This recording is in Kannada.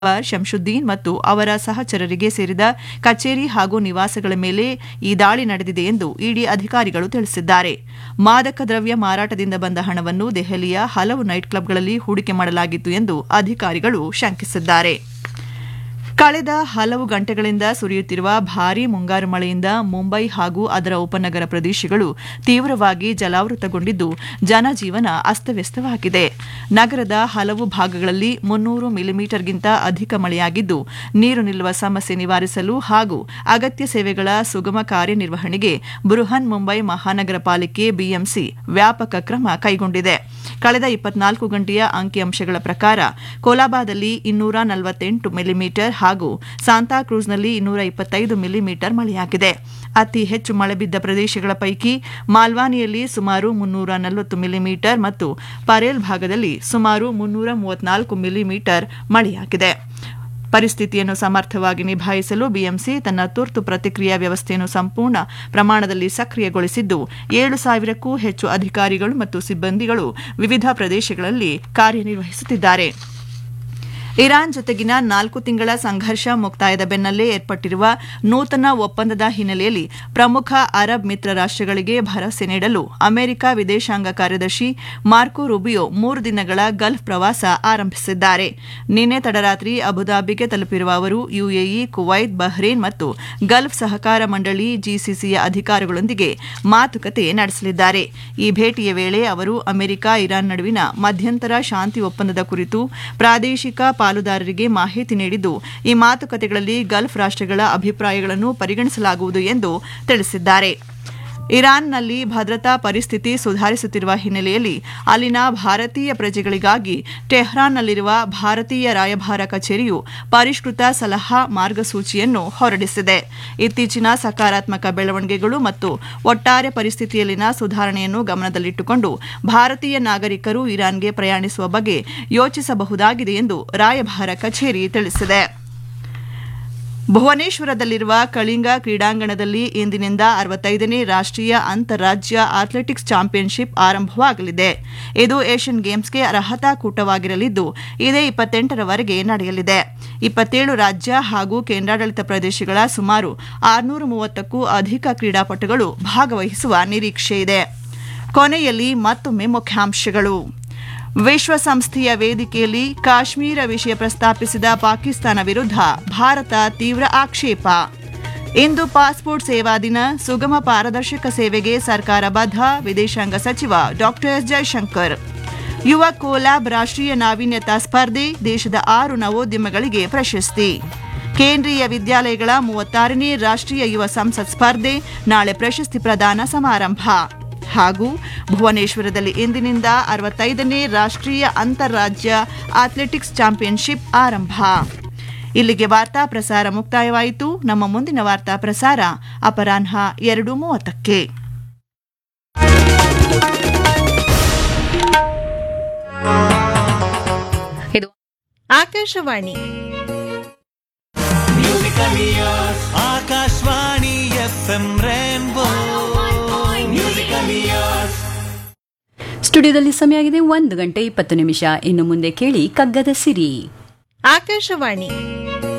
ಶಂಶುದ್ದೀನ್ ಮತ್ತು ಅವರ ಸಹಚರರಿಗೆ ಸೇರಿದ ಕಚೇರಿ ಹಾಗೂ ನಿವಾಸಗಳ ಮೇಲೆ ಈ ದಾಳಿ ನಡೆದಿದೆ ಎಂದು ಇಡಿ ಅಧಿಕಾರಿಗಳು ತಿಳಿಸಿದ್ದಾರೆ ಮಾದಕ ದ್ರವ್ಯ ಮಾರಾಟದಿಂದ ಬಂದ ಹಣವನ್ನು ದೆಹಲಿಯ ಹಲವು ನೈಟ್ ಕ್ಲಬ್ಗಳಲ್ಲಿ ಹೂಡಿಕೆ ಮಾಡಲಾಗಿತ್ತು ಎಂದು ಅಧಿಕಾರಿಗಳು ಶಂಕಿಸಿದ್ದಾರೆ ಕಳೆದ ಹಲವು ಗಂಟೆಗಳಿಂದ ಸುರಿಯುತ್ತಿರುವ ಭಾರೀ ಮುಂಗಾರು ಮಳೆಯಿಂದ ಮುಂಬೈ ಹಾಗೂ ಅದರ ಉಪನಗರ ಪ್ರದೇಶಗಳು ತೀವ್ರವಾಗಿ ಜಲಾವೃತಗೊಂಡಿದ್ದು ಜನಜೀವನ ಅಸ್ತವ್ಯಸ್ತವಾಗಿದೆ ನಗರದ ಹಲವು ಭಾಗಗಳಲ್ಲಿ ಮುನ್ನೂರು ಮಿಲಿಮೀಟರ್ಗಿಂತ ಅಧಿಕ ಮಳೆಯಾಗಿದ್ದು ನೀರು ನಿಲ್ಲುವ ಸಮಸ್ಯೆ ನಿವಾರಿಸಲು ಹಾಗೂ ಅಗತ್ಯ ಸೇವೆಗಳ ಸುಗಮ ಕಾರ್ಯನಿರ್ವಹಣೆಗೆ ಬೃಹನ್ ಮುಂಬೈ ಮಹಾನಗರ ಪಾಲಿಕೆ ಬಿಎಂಸಿ ವ್ಯಾಪಕ ಕ್ರಮ ಕೈಗೊಂಡಿದೆ ಕಳೆದ ಇಪ್ಪತ್ನಾಲ್ಕು ಗಂಟೆಯ ಅಂಕಿಅಂಶಗಳ ಪ್ರಕಾರ ಕೋಲಾಬಾದಲ್ಲಿ ಇನ್ನೂರ ನಲವತ್ತೆಂಟು ಮಿಲಿಮೀಟರ್ ಹಾಗೂ ಸಾಂತಾಕ್ರೂಸ್ನಲ್ಲಿ ಇನ್ನೂರ ಇಪ್ಪತ್ತೈದು ಮಿಲಿಮೀಟರ್ ಮಳೆಯಾಗಿದೆ ಅತಿ ಹೆಚ್ಚು ಮಳೆ ಬಿದ್ದ ಪ್ರದೇಶಗಳ ಪೈಕಿ ಮಾಲ್ವಾನಿಯಲ್ಲಿ ಸುಮಾರು ಮುನ್ನೂರ ನಲವತ್ತು ಮಿಲಿಮೀಟರ್ ಮತ್ತು ಪರೇಲ್ ಭಾಗದಲ್ಲಿ ಸುಮಾರು ಮುನ್ನೂರ ಮೂವತ್ನಾಲ್ಕು ಮಿಲಿಮೀಟರ್ ಮಳೆಯಾಗಿದೆ ಪರಿಸ್ಥಿತಿಯನ್ನು ಸಮರ್ಥವಾಗಿ ನಿಭಾಯಿಸಲು ಬಿಎಂಸಿ ತನ್ನ ತುರ್ತು ಪ್ರತಿಕ್ರಿಯಾ ವ್ಯವಸ್ಥೆಯನ್ನು ಸಂಪೂರ್ಣ ಪ್ರಮಾಣದಲ್ಲಿ ಸಕ್ರಿಯಗೊಳಿಸಿದ್ದು ಏಳು ಸಾವಿರಕ್ಕೂ ಹೆಚ್ಚು ಅಧಿಕಾರಿಗಳು ಮತ್ತು ಸಿಬ್ಬಂದಿಗಳು ವಿವಿಧ ಪ್ರದೇಶಗಳಲ್ಲಿ ಕಾರ್ಯನಿರ್ವಹಿಸುತ್ತಿದ್ದಾರೆ ಇರಾನ್ ಜೊತೆಗಿನ ನಾಲ್ಕು ತಿಂಗಳ ಸಂಘರ್ಷ ಮುಕ್ತಾಯದ ಬೆನ್ನಲ್ಲೇ ಏರ್ಪಟ್ಟಿರುವ ನೂತನ ಒಪ್ಪಂದದ ಹಿನ್ನೆಲೆಯಲ್ಲಿ ಪ್ರಮುಖ ಅರಬ್ ಮಿತ್ರ ರಾಷ್ಟಗಳಿಗೆ ಭರವಸೆ ನೀಡಲು ಅಮೆರಿಕ ವಿದೇಶಾಂಗ ಕಾರ್ಯದರ್ಶಿ ಮಾರ್ಕೊ ರುಬಿಯೋ ಮೂರು ದಿನಗಳ ಗಲ್ಫ್ ಪ್ರವಾಸ ಆರಂಭಿಸಿದ್ದಾರೆ ನಿನ್ನೆ ತಡರಾತ್ರಿ ಅಬುದಾಬಿಗೆ ತಲುಪಿರುವ ಅವರು ಯುಎಇ ಕುವೈತ್ ಬಹ್ರೇನ್ ಮತ್ತು ಗಲ್ಫ್ ಸಹಕಾರ ಮಂಡಳಿ ಜಿಸಿಸಿಯ ಅಧಿಕಾರಿಗಳೊಂದಿಗೆ ಮಾತುಕತೆ ನಡೆಸಲಿದ್ದಾರೆ ಈ ಭೇಟಿಯ ವೇಳೆ ಅವರು ಅಮೆರಿಕ ಇರಾನ್ ನಡುವಿನ ಮಧ್ಯಂತರ ಶಾಂತಿ ಒಪ್ಪಂದದ ಕುರಿತು ಪ್ರಾದೇಶಿಕ ಪಾಲುದಾರರಿಗೆ ಮಾಹಿತಿ ನೀಡಿದ್ದು ಈ ಮಾತುಕತೆಗಳಲ್ಲಿ ಗಲ್ಫ್ ರಾಷ್ಟಗಳ ಅಭಿಪ್ರಾಯಗಳನ್ನು ಪರಿಗಣಿಸಲಾಗುವುದು ಎಂದು ತಿಳಿಸಿದ್ದಾರೆ ಇರಾನ್ನಲ್ಲಿ ಭದ್ರತಾ ಪರಿಸ್ಥಿತಿ ಸುಧಾರಿಸುತ್ತಿರುವ ಹಿನ್ನೆಲೆಯಲ್ಲಿ ಅಲ್ಲಿನ ಭಾರತೀಯ ಪ್ರಜೆಗಳಿಗಾಗಿ ಟೆಹ್ರಾನ್ನಲ್ಲಿರುವ ಭಾರತೀಯ ರಾಯಭಾರ ಕಚೇರಿಯು ಪರಿಷ್ಕೃತ ಸಲಹಾ ಮಾರ್ಗಸೂಚಿಯನ್ನು ಹೊರಡಿಸಿದೆ ಇತ್ತೀಚಿನ ಸಕಾರಾತ್ಮಕ ಬೆಳವಣಿಗೆಗಳು ಮತ್ತು ಒಟ್ಟಾರೆ ಪರಿಸ್ಥಿತಿಯಲ್ಲಿನ ಸುಧಾರಣೆಯನ್ನು ಗಮನದಲ್ಲಿಟ್ಟುಕೊಂಡು ಭಾರತೀಯ ನಾಗರಿಕರು ಇರಾನ್ಗೆ ಪ್ರಯಾಣಿಸುವ ಬಗ್ಗೆ ಯೋಚಿಸಬಹುದಾಗಿದೆ ಎಂದು ರಾಯಭಾರ ಕಚೇರಿ ತಿಳಿಸಿದೆ ಭುವನೇಶ್ವರದಲ್ಲಿರುವ ಕಳಿಂಗ ಕ್ರೀಡಾಂಗಣದಲ್ಲಿ ಇಂದಿನಿಂದ ಅರವತ್ತೈದನೇ ರಾಷ್ಟೀಯ ಅಂತಾರಾಜ್ಯ ಅಥ್ಲೆಟಿಕ್ಸ್ ಚಾಂಪಿಯನ್ಶಿಪ್ ಆರಂಭವಾಗಲಿದೆ ಇದು ಏಷ್ಯನ್ ಗೇಮ್ಸ್ಗೆ ಅರ್ಹತಾ ಕೂಟವಾಗಿರಲಿದ್ದು ಇದೇ ಇಪ್ಪತ್ತೆಂಟರವರೆಗೆ ನಡೆಯಲಿದೆ ಇಪ್ಪತ್ತೇಳು ರಾಜ್ಯ ಹಾಗೂ ಕೇಂದ್ರಾಡಳಿತ ಪ್ರದೇಶಗಳ ಸುಮಾರು ಆರುನೂರ ಮೂವತ್ತಕ್ಕೂ ಅಧಿಕ ಕ್ರೀಡಾಪಟುಗಳು ಭಾಗವಹಿಸುವ ನಿರೀಕ್ಷೆಯಿದೆ ಕೊನೆಯಲ್ಲಿ ಮತ್ತೊಮ್ಮೆ ಮುಖ್ಯಾಂಶಗಳು ವಿಶ್ವಸಂಸ್ಥೆಯ ವೇದಿಕೆಯಲ್ಲಿ ಕಾಶ್ಮೀರ ವಿಷಯ ಪ್ರಸ್ತಾಪಿಸಿದ ಪಾಕಿಸ್ತಾನ ವಿರುದ್ಧ ಭಾರತ ತೀವ್ರ ಆಕ್ಷೇಪ ಇಂದು ಪಾಸ್ಪೋರ್ಟ್ ಸೇವಾ ದಿನ ಸುಗಮ ಪಾರದರ್ಶಕ ಸೇವೆಗೆ ಸರ್ಕಾರ ಬದ್ಧ ವಿದೇಶಾಂಗ ಸಚಿವ ಡಾ ಎಸ್ ಜೈಶಂಕರ್ ಯುವ ಕೋಲಾಬ್ ರಾಷ್ಟ್ರೀಯ ನಾವೀನ್ಯತಾ ಸ್ಪರ್ಧೆ ದೇಶದ ಆರು ನವೋದ್ಯಮಗಳಿಗೆ ಪ್ರಶಸ್ತಿ ಕೇಂದ್ರೀಯ ವಿದ್ಯಾಲಯಗಳ ಮೂವತ್ತಾರನೇ ರಾಷ್ಟ್ರೀಯ ಯುವ ಸಂಸತ್ ಸ್ಪರ್ಧೆ ನಾಳೆ ಪ್ರಶಸ್ತಿ ಪ್ರದಾನ ಸಮಾರಂಭ ಹಾಗೂ ಭುವನೇಶ್ವರದಲ್ಲಿ ಇಂದಿನಿಂದ ಅರವತ್ತೈದನೇ ರಾಷ್ಟ್ರೀಯ ಅಂತಾರಾಜ್ಯ ಅಥ್ಲೆಟಿಕ್ಸ್ ಚಾಂಪಿಯನ್ಶಿಪ್ ಆರಂಭ ಇಲ್ಲಿಗೆ ವಾರ್ತಾ ಪ್ರಸಾರ ಮುಕ್ತಾಯವಾಯಿತು ನಮ್ಮ ಮುಂದಿನ ವಾರ್ತಾ ಪ್ರಸಾರ ಅಪರಾಹ್ನ ಎರಡು ಮೂವತ್ತಕ್ಕೆ ಇದು Akashvani Akashvani F M rainbow musical years ಸ್ಟುಡಿಯೋದಲ್ಲಿ ಸಮಯ ಆಗಿದೆ ಒಂದು ಗಂಟೆ ಇಪ್ಪತ್ತು ನಿಮಿಷ ಇನ್ನು ಮುಂದೆ ಕೇಳಿ ಕಗ್ಗದ ಸಿರಿ ಆಕಾಶವಾಣಿ